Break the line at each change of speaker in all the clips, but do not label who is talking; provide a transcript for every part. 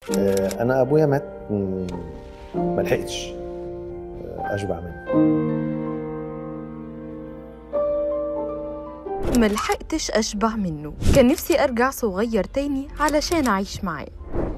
آه، انا ابويا مات م- ما لحقتش آه، اشبع منه
ملحقتش أشبع منه كان نفسي أرجع صغير تاني علشان أعيش معاه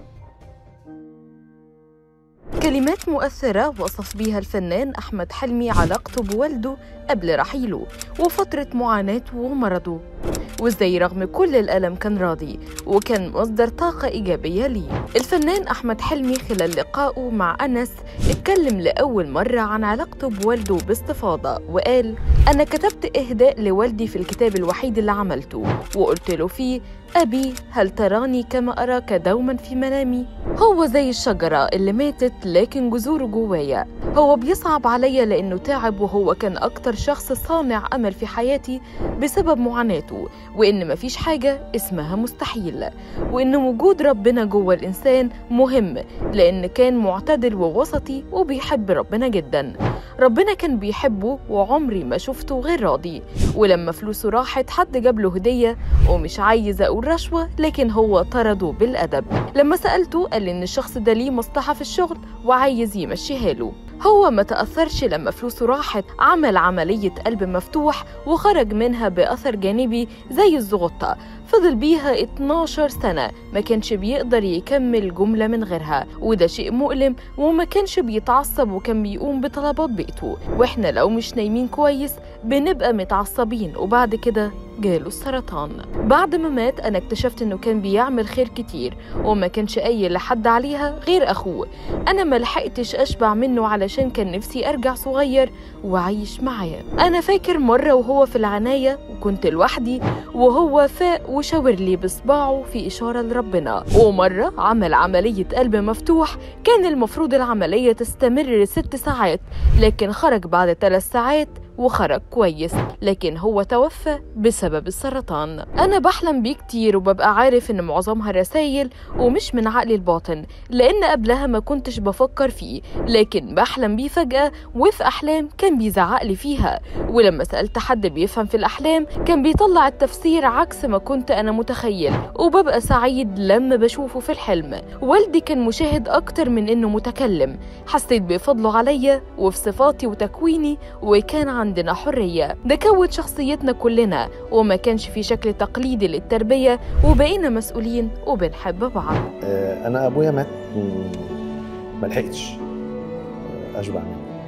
كلمات مؤثرة وصف بيها الفنان أحمد حلمي علاقته بوالده قبل رحيله وفترة معاناته ومرضه وازاي رغم كل الألم كان راضي وكان مصدر طاقة إيجابية ليه الفنان أحمد حلمي خلال لقائه مع أنس اتكلم لأول مرة عن علاقته بوالده باستفاضة وقال أنا كتبت إهداء لوالدي في الكتاب الوحيد اللي عملته وقلت له فيه أبي هل تراني كما أراك دوما في منامي؟ هو زي الشجرة اللي ماتت لكن جذوره جوايا هو بيصعب عليا لأنه تعب وهو كان أكتر شخص صانع أمل في حياتي بسبب معاناته وإن مفيش حاجة اسمها مستحيل وإن وجود ربنا جوه الإنسان مهم لأن كان معتدل ووسطي وبيحب ربنا جدا ربنا كان بيحبه وعمري ما شفته غير راضي ولما فلوسه راحت حد جاب له هدية ومش عايز أقول رشوة لكن هو طرده بالأدب لما سألته قال إن الشخص ده ليه مصلحة في الشغل وعايز يمشيها له هو ما تأثرش لما فلوسه راحت عمل عملية قلب مفتوح وخرج منها بأثر جانبي زي الزغطة فضل بيها 12 سنة ما كانش بيقدر يكمل جملة من غيرها وده شيء مؤلم وما كانش بيتعصب وكان بيقوم بطلبات بيته واحنا لو مش نايمين كويس بنبقى متعصبين وبعد كده جاله السرطان بعد ما مات انا اكتشفت انه كان بيعمل خير كتير وما كانش قايل لحد عليها غير اخوه انا ما لحقتش اشبع منه علشان كان نفسي ارجع صغير واعيش معاه انا فاكر مره وهو في العنايه وكنت لوحدي وهو فاق وشاور لي بصباعه في اشاره لربنا ومره عمل عمليه قلب مفتوح كان المفروض العمليه تستمر ست ساعات لكن خرج بعد ثلاث ساعات وخرج كويس لكن هو توفى بسبب السرطان أنا بحلم بيه كتير وببقى عارف إن معظمها رسايل ومش من عقلي الباطن لأن قبلها ما كنتش بفكر فيه لكن بحلم بيه فجأة وفي أحلام كان بيزعق لي فيها ولما سألت حد بيفهم في الأحلام كان بيطلع التفسير عكس ما كنت أنا متخيل وببقى سعيد لما بشوفه في الحلم والدي كان مشاهد أكتر من إنه متكلم حسيت بفضله عليا وفي صفاتي وتكويني وكان عندنا حرية ده كون شخصيتنا كلنا وما كانش في شكل تقليدي للتربية وبقينا مسؤولين وبنحب بعض
آه، انا ابويا مات م- ما لحقتش آه، اشبع منه